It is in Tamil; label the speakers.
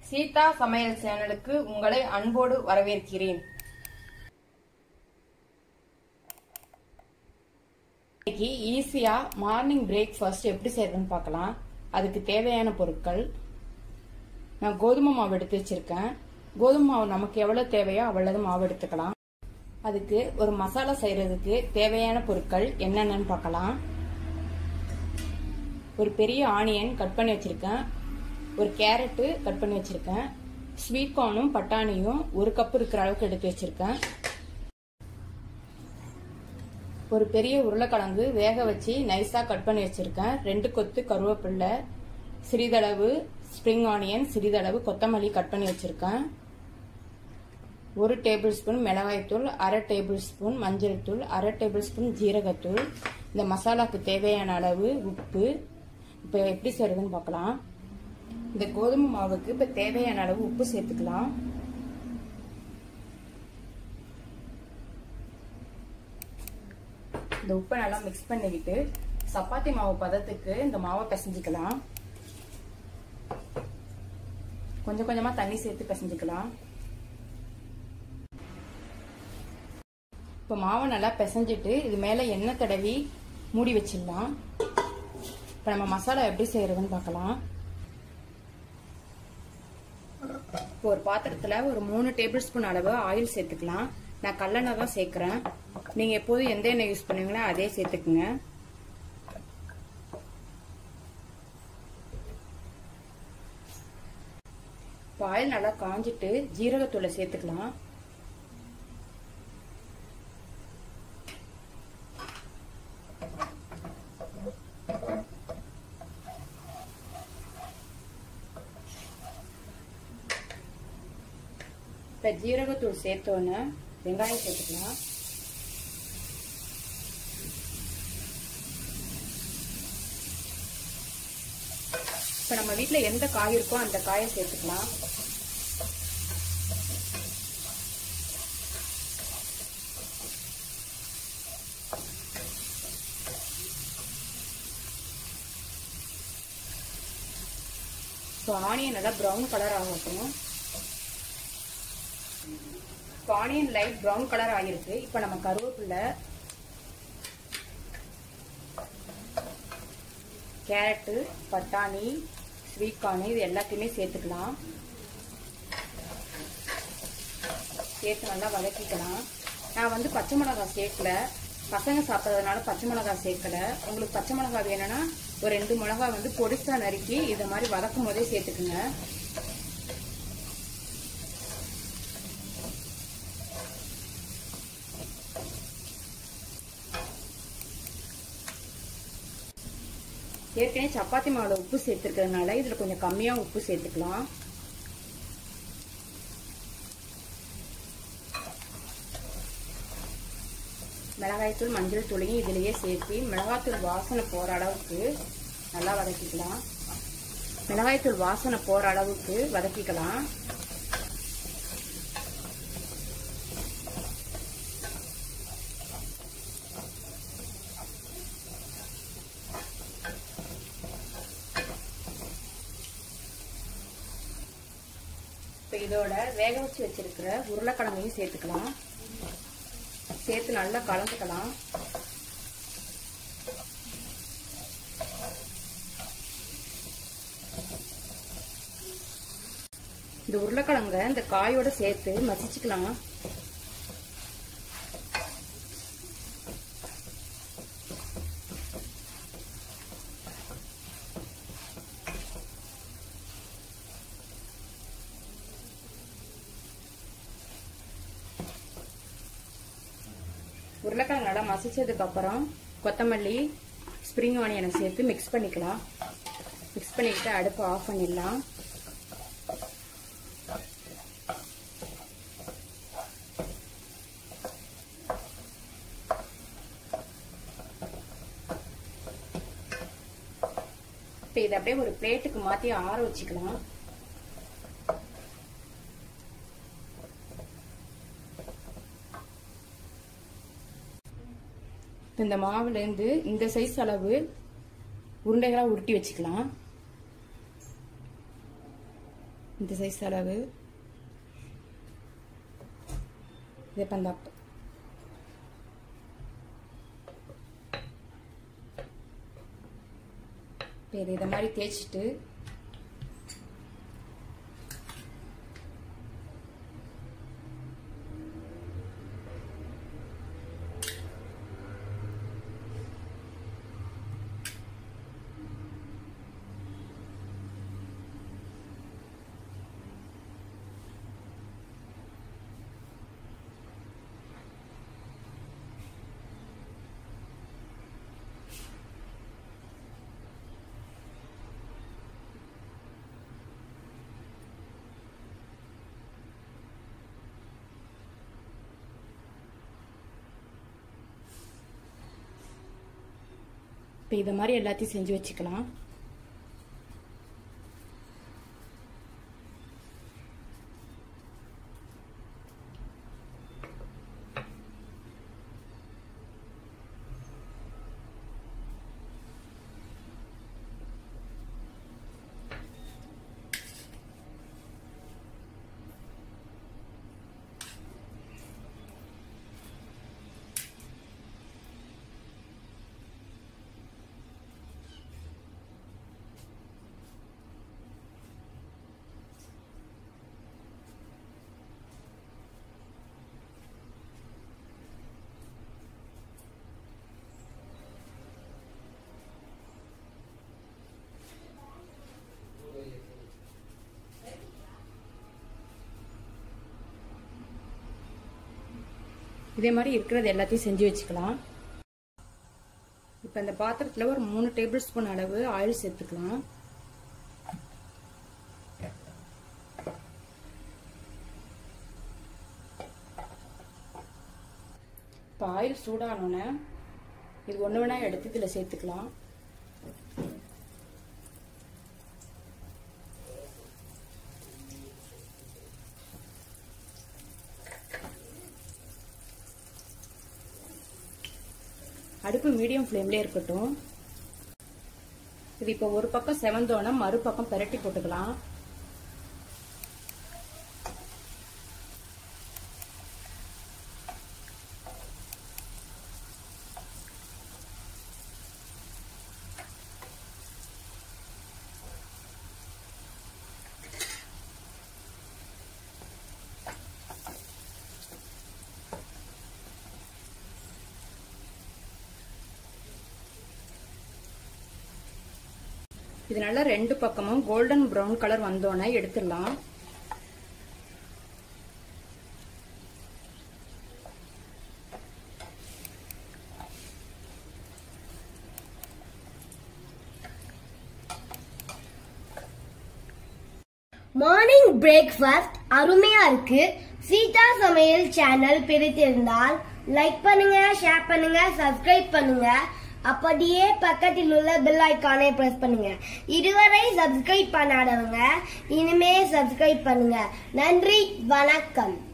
Speaker 1: சீதா சமையல் சேனலுக்கு உங்களை அன்போடு வரவேற்கிறேன் இன்னைக்கு ஈஸியா மார்னிங் பிரேக்ஃபாஸ்ட் எப்படி செய்யறதுன்னு பார்க்கலாம் அதுக்கு தேவையான பொருட்கள் நான் கோதுமை மாவு எடுத்து வச்சிருக்கேன் கோதுமை மாவு நமக்கு எவ்வளவு தேவையோ அவ்வளவு மாவு எடுத்துக்கலாம் அதுக்கு ஒரு மசாலா செய்யறதுக்கு தேவையான பொருட்கள் என்னென்னு பார்க்கலாம் ஒரு பெரிய ஆனியன் கட் பண்ணி வச்சிருக்கேன் ஒரு கேரட்டு கட் பண்ணி வச்சிருக்கேன் ஸ்வீட் கார்னும் பட்டாணியும் ஒரு கப் இருக்கிற அளவுக்கு எடுத்து வச்சிருக்கேன் ஒரு பெரிய உருளைக்கிழங்கு வேக வச்சு நைஸா கட் பண்ணி வச்சிருக்கேன் ரெண்டு கொத்து கருவேப்பிள்ளை சிறிதளவு ஸ்ப்ரிங் ஆனியன் சிறிதளவு கொத்தமல்லி கட் பண்ணி வச்சிருக்கேன் ஒரு டேபிள் ஸ்பூன் மிளகாய்த்தூள் அரை டேபிள் ஸ்பூன் மஞ்சள் தூள் அரை டேபிள் ஸ்பூன் ஜீரகத்தூள் இந்த மசாலாக்கு தேவையான அளவு உப்பு இப்போ எப்படி செய்யறதுன்னு பார்க்கலாம் இந்த கோதுமை மாவுக்கு இப்போ தேவையான அளவு உப்பு சேர்த்துக்கலாம் இந்த உப்பை நல்லா மிக்ஸ் பண்ணிக்கிட்டு சப்பாத்தி மாவு பதத்துக்கு இந்த மாவை பிசைஞ்சிக்கலாம் கொஞ்சம் கொஞ்சமா தண்ணி சேர்த்து பிசைஞ்சுக்கலாம் இப்போ மாவை நல்லா பிசைஞ்சிட்டு இது மேலே எண்ணெய் தடவி மூடி வச்சிடலாம் இப்போ நம்ம மசாலா எப்படி செய்யறதுன்னு பார்க்கலாம் இப்போ ஒரு பாத்திரத்தில் ஒரு மூணு டேபிள் ஸ்பூன் அளவு ஆயில் சேர்த்துக்கலாம் நான் கல்லெண்ணெய் தான் சேர்க்குறேன் நீங்கள் எப்போதும் எந்த எண்ணெய் யூஸ் பண்ணுவீங்களோ அதே சேர்த்துக்குங்க இப்போ ஆயில் நல்லா காஞ்சிட்டு ஜீரகத்தூளை சேர்த்துக்கலாம் இப்போ ஜீரகத்தூள் சேர்த்தோன்னே வெங்காயம் சேர்த்துக்கலாம் இப்போ நம்ம வீட்டில் எந்த காய் இருக்கோ அந்த காயை சேர்த்துக்கலாம் ஸோ ஆனியன் நல்லா ப்ரௌன் கலர் ஆகட்டும் இப்போ ஆனியன் லைட் ப்ரௌன் கலர் ஆகிருக்கு இப்போ நம்ம கருவேப்பிலை கேரட்டு பட்டாணி ஸ்வீட் கார்னு இது எல்லாத்தையுமே சேர்த்துக்கலாம் சேர்த்து நல்லா வதக்கிக்கலாம் நான் வந்து பச்சை மிளகாய் சேர்க்கல பசங்க சாப்பிட்றதுனால பச்சை மிளகாய் சேர்க்கல உங்களுக்கு பச்சை மிளகாய் வேணும்னா ஒரு ரெண்டு மிளகாய் வந்து பொடிசா நறுக்கி இதை மாதிரி வதக்கும் போதே சேர்த்துக்குங்க ஏற்கனவே சப்பாத்தி மாவில் உப்பு சேர்த்துருக்கிறதுனால இதில் கொஞ்சம் கம்மியாக உப்பு சேர்த்துக்கலாம் மிளகாய்த்தூள் மஞ்சள் தூளையும் இதிலேயே சேர்த்து மிளகாய்த்தூள் வாசனை போகிற அளவுக்கு நல்லா வதக்கிக்கலாம் மிளகாய்த்தூள் வாசனை போகிற அளவுக்கு வதக்கிக்கலாம் இப்போ இதோட வேக வச்சு வச்சிருக்கிற உருளைக்கிழங்கையும் சேர்த்துக்கலாம் சேர்த்து நல்லா கலந்துக்கலாம் இந்த உருளைக்கிழங்க இந்த காயோட சேர்த்து மசிச்சுக்கலாம் உருளைக்கிழங்கு நல்லா மசிச்சதுக்கு அப்புறம் கொத்தமல்லி ஸ்ப்ரிங் ஆனியனை சேர்த்து மிக்ஸ் பண்ணிக்கலாம் மிக்ஸ் பண்ணிக்கிட்டு அடுப்பு ஆஃப் பண்ணிடலாம் இப்போ இதை அப்படியே ஒரு பிளேட்டுக்கு மாற்றி ஆற வச்சுக்கலாம் இந்த மாவுலேருந்து இந்த சைஸ் அளவு உருண்டைகளாக உருட்டி வச்சுக்கலாம் இந்த சைஸ் அளவு இது இப்போ இந்த அப்- இப்போ இது இதை மாதிரி தேய்ச்சிட்டு இப்போ இதை மாதிரி எல்லாத்தையும் செஞ்சு வச்சுக்கலாம் இதே மாதிரி இருக்கிறது எல்லாத்தையும் செஞ்சு வச்சுக்கலாம் இப்போ இந்த பாத்திரத்தில் ஒரு மூணு டேபிள் ஸ்பூன் அளவு ஆயில் சேர்த்துக்கலாம் இப்போ ஆயில் சூடானோன்னே இது ஒன்று வேணா எடுத்து இதில் சேர்த்துக்கலாம் அடுப்பு மீடியம் ஃப்ளேம்லேயே இருக்கட்டும் இது இப்போ ஒரு பக்கம் செவந்தோன்னா மறுபக்கம் பெரட்டி போட்டுக்கலாம் இது நல்லா ரெண்டு பக்கமும் கோல்டன் ப்ரௌன் கலர் வந்தோன்னே எடுத்துடலாம்
Speaker 2: மார்னிங் பிரேக்ஃபாஸ்ட் அருமையா இருக்கு சீதா சமையல் சேனல் பிடித்திருந்தால் லைக் பண்ணுங்க ஷேர் பண்ணுங்க சப்ஸ்கிரைப் பண்ணுங்க அப்படியே பக்கத்தில் உள்ள பெல் ஐக்கானை பிரஸ் பண்ணுங்க இதுவரை சப்ஸ்கிரைப் பண்ணாதவங்க இனிமே சப்ஸ்கிரைப் பண்ணுங்க நன்றி வணக்கம்